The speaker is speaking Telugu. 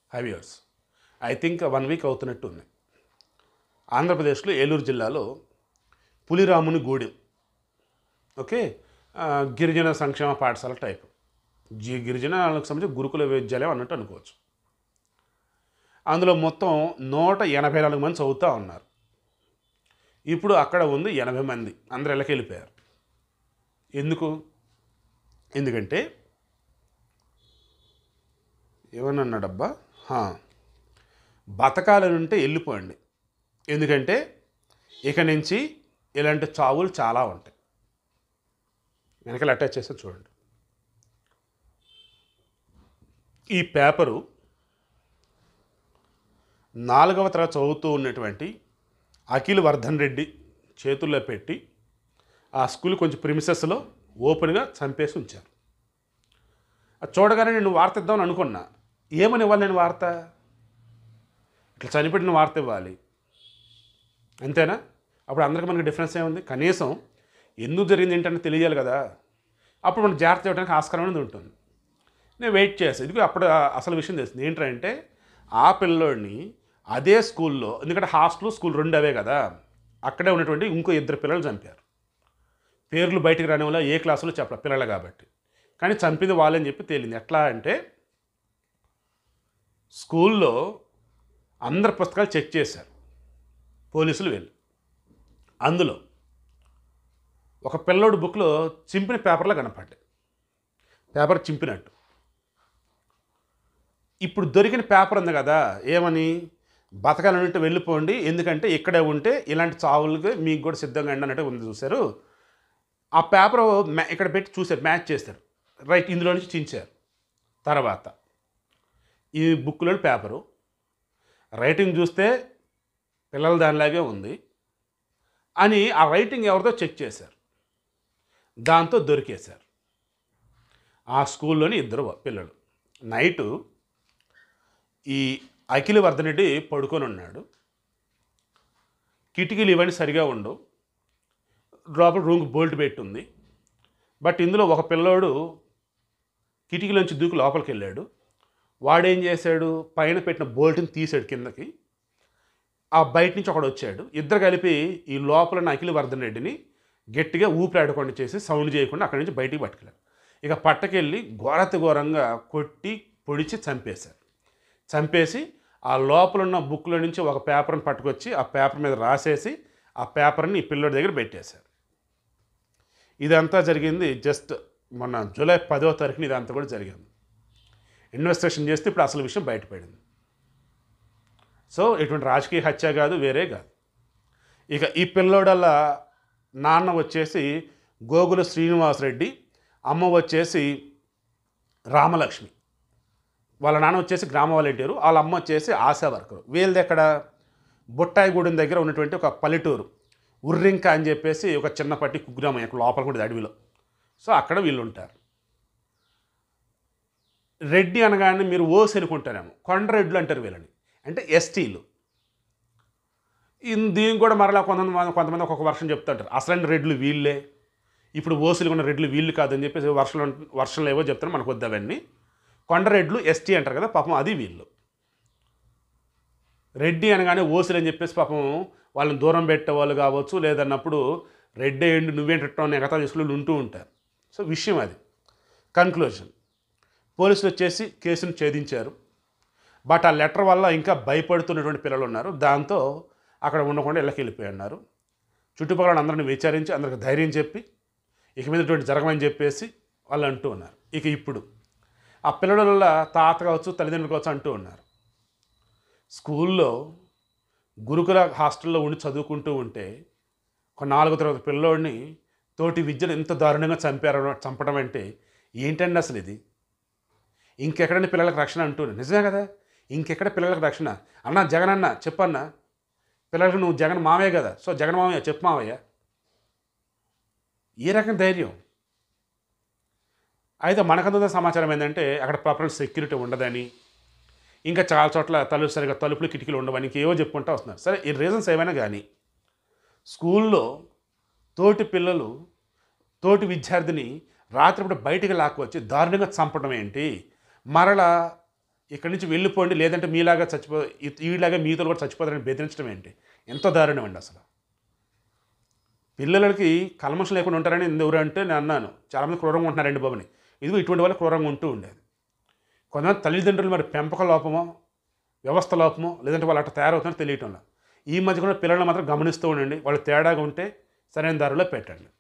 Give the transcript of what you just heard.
Five years I think one week అవుతున్నట్టు ఉంది ఆంధ్రప్రదేశ్లో ఏలూరు జిల్లాలో పులిరాముని గూడెం ఓకే ఆ, గిరిజన సంక్షేమ పాఠశాల టైప్ జి గిరిజనలకు సంబంధించి గురుకుల విద్యాలయం అన్నట్టు అనుకోవచ్చు అందులో మొత్తం నూట ఎనభై నాలుగు మంది చదువుతూ ఉన్నారు ఇప్పుడు అక్కడ ఉంది ఎనభై మంది అందరు ఇళ్ళకి వెళ్ళిపోయారు ఎందుకు ఎందుకంటే ఏమన్నాడబ్బా హా. బతకాలని ఉంటే వెళ్ళిపోండి ఎందుకంటే ఇక నుంచి ఇలాంటి చావులు చాలా ఉంటాయి వెనకాల అటాచ్ చేస్తే చూడండి ఈ పేపరు నాలుగవ తరగతి చదువుతూ ఉన్నటువంటి అఖిల్ వర్ధన్ రెడ్డి చేతుల్లో పెట్టి ఆ స్కూల్ కొంచెం ప్రిమిసెస్లో ఓపెన్గా చంపేసి ఉంచారు అది చూడగానే నేను వార్త ఇద్దామని అనుకున్నా ఏమని ఇవ్వాలి నేను వార్త ఇట్లా చనిపెట్టిన వార్త ఇవ్వాలి అంతేనా అప్పుడు అందరికీ మనకి డిఫరెన్స్ ఏముంది కనీసం ఎందుకు జరిగింది ఏంటని తెలియాలి కదా అప్పుడు మనం జాగ్రత్త చేయడానికి ఆస్కారం అనేది ఉంటుంది నేను వెయిట్ చేస్తాను ఇది అప్పుడు అసలు విషయం తెలిసింది ఏంటంటే ఆ పిల్లోడిని అదే స్కూల్లో ఎందుకంటే హాస్టల్ స్కూల్ రెండు అవే కదా అక్కడే ఉన్నటువంటి ఇంకో ఇద్దరు పిల్లలు చంపారు పేర్లు బయటికి రాని వల్ల ఏ క్లాసులో చెప్పాలి పిల్లలు కాబట్టి కానీ చంపింది వాళ్ళని చెప్పి తేలింది ఎట్లా అంటే స్కూల్లో అందరి పుస్తకాలు చెక్ చేశారు పోలీసులు వెళ్ళి అందులో ఒక పిల్లోడు బుక్లో చింపిన పేపర్లో కనపడ్డాయి పేపర్ చింపినట్టు ఇప్పుడు దొరికిన పేపర్ ఉంది కదా ఏమని బతకాలంటే వెళ్ళిపోండి ఎందుకంటే ఇక్కడే ఉంటే ఇలాంటి చావులకి మీకు కూడా సిద్ధంగా అండి అన్నట్టు ఉంది చూశారు ఆ పేపర్ మ్యా ఇక్కడ పెట్టి చూశారు మ్యాచ్ చేశారు రైట్ ఇందులో నుంచి చించారు తర్వాత ఈ బుక్లోని పేపరు రైటింగ్ చూస్తే పిల్లల దానిలాగే ఉంది అని ఆ రైటింగ్ ఎవరితో చెక్ చేశారు దాంతో దొరికేశారు ఆ స్కూల్లోని ఇద్దరు పిల్లలు నైటు ఈ అఖిల్ వర్ధనరెడ్డి పడుకొని ఉన్నాడు కిటికీలు ఇవన్నీ సరిగా ఉండవు లోపల రూమ్కి బోల్ట్ పెట్టి ఉంది బట్ ఇందులో ఒక పిల్లోడు కిటికీలోంచి దూకి లోపలికి వెళ్ళాడు వాడేం చేశాడు పైన పెట్టిన బోల్ట్ని తీసాడు కిందకి ఆ బయట నుంచి ఒకడు వచ్చాడు ఇద్దరు కలిపి ఈ లోపల ఉన్న అఖిల వర్ధన్ రెడ్డిని గట్టిగా ఊపిరాడకుండా చేసి సౌండ్ చేయకుండా అక్కడి నుంచి బయటికి పట్టుకెళ్ళారు ఇక పట్టకెళ్ళి ఘోరత ఘోరంగా కొట్టి పొడిచి చంపేశారు చంపేసి ఆ లోపల ఉన్న బుక్లో నుంచి ఒక పేపర్ని పట్టుకొచ్చి ఆ పేపర్ మీద రాసేసి ఆ పేపర్ని ఈ పిల్లోడి దగ్గర పెట్టేశారు ఇదంతా జరిగింది జస్ట్ మొన్న జూలై పదో తారీఖున ఇదంతా కూడా జరిగింది ఇన్వెస్టిగేషన్ చేస్తే ఇప్పుడు అసలు విషయం బయటపడింది సో ఇటువంటి రాజకీయ హత్య కాదు వేరే కాదు ఇక ఈ పిల్లోడల్ల నాన్న వచ్చేసి గోగుల శ్రీనివాసరెడ్డి అమ్మ వచ్చేసి రామలక్ష్మి వాళ్ళ నాన్న వచ్చేసి గ్రామ వాలంటీరు వాళ్ళ అమ్మ వచ్చేసి ఆశా వర్కరు వీళ్ళది ఎక్కడ బుట్టాయిగూడెం దగ్గర ఉన్నటువంటి ఒక పల్లెటూరు ఉర్రింక అని చెప్పేసి ఒక చిన్నపట్టి కుగ్రామం ఇక్కడ లోపల కూడా అడవిలో సో అక్కడ వీళ్ళు ఉంటారు రెడ్డి అనగానే మీరు ఓసి అనుకుంటారేమో కొండరెడ్లు అంటారు వీళ్ళని అంటే ఎస్టీలు ఇన్- దీనికి కూడా మరలా కొంతమంది కొంతమంది ఒక్కొక్క వర్షం చెప్తుంటారు అసలైన రెడ్లు వీళ్ళే ఇప్పుడు ఓసులు ఉన్న రెడ్లు వీళ్ళు కాదని చెప్పేసి వర్షంలో వర్షంలో ఏవో చెప్తారు మనకు వద్దు అవన్నీ కొండరెడ్లు ఎస్టీ అంటారు కదా పాపం అది వీళ్ళు రెడ్డి అనగానే ఓసులు అని చెప్పేసి పాపం వాళ్ళని దూరం పెట్టే వాళ్ళు కావచ్చు లేదన్నప్పుడు రెడ్డి ఏంటి నువ్వేంటో ఎగతా తీసుకుని ఉంటూ ఉంటారు సో విషయం అది కన్క్లూజన్ పోలీసులు వచ్చేసి కేసును ఛేదించారు బట్ ఆ లెటర్ వల్ల ఇంకా భయపడుతున్నటువంటి పిల్లలు ఉన్నారు దాంతో అక్కడ ఉండకుండా ఇళ్ళకి వెళ్ళిపోయి ఉన్నారు చుట్టుపక్కల అందరిని విచారించి అందరికి ధైర్యం చెప్పి ఇక మీద ఇటువంటి జరగమని చెప్పేసి వాళ్ళు అంటూ ఉన్నారు ఇక ఇప్పుడు ఆ పిల్లల వల్ల తాత కావచ్చు తల్లిదండ్రులు కావచ్చు అంటూ ఉన్నారు స్కూల్లో గురుకుల హాస్టల్లో ఉండి చదువుకుంటూ ఉంటే ఒక నాలుగో తరగతి పిల్లోడిని తోటి విద్యను ఎంత దారుణంగా చంపారు చంపడం అంటే ఏంటండి అసలు ఇది ఇంకెక్కడైనా పిల్లలకు రక్షణ అంటూనే నిజమే కదా ఇంకెక్కడ పిల్లలకు రక్షణ అన్న జగన్ అన్న చెప్పన్న పిల్లలకు నువ్వు జగన్ మావయ్య కదా సో జగన్ మావయ్య చెప్పు మావయ్య ఈ రకం ధైర్యం అయితే మనకందున్న సమాచారం ఏంటంటే అక్కడ ప్రాపర్ సెక్యూరిటీ ఉండదని ఇంకా చాలా చోట్ల తలుపు సరిగా తలుపులు కిటికీలు ఉండవని ఏవో చెప్పుకుంటూ వస్తున్నారు సరే ఈ రీజన్స్ ఏమైనా కానీ స్కూల్లో తోటి పిల్లలు తోటి విద్యార్థిని రాత్రిపూట బయటికి లాక్కొచ్చి దారుణంగా చంపడం ఏంటి మరలా ఇక్కడి నుంచి వెళ్ళిపోండి లేదంటే మీలాగా చచ్చిపో ఈ- ఈలాగా మీతో కూడా చచ్చిపోతారని బెదిరించడం ఏంటి ఎంతో దారుణం అండి అసలు పిల్లలకి కల్మషం లేకుండా ఉంటారని ఎవరు అంటే నేను అన్నాను చాలామంది క్రూరంగా ఉంటున్నారండి బాబుని ఇదిగో ఇటువంటి వాళ్ళు క్రూరంగా ఉంటూ ఉండేది కొంతమంది తల్లిదండ్రులు మరి పెంపక లోపమో వ్యవస్థ లోపమో లేదంటే వాళ్ళు అట్లా తయారవుతున్నారో తెలియటంలో ఈ మధ్య కూడా పిల్లల్ని మాత్రం గమనిస్తూ ఉండండి వాళ్ళు తేడాగా ఉంటే సరైన దారిలో పెట్టండి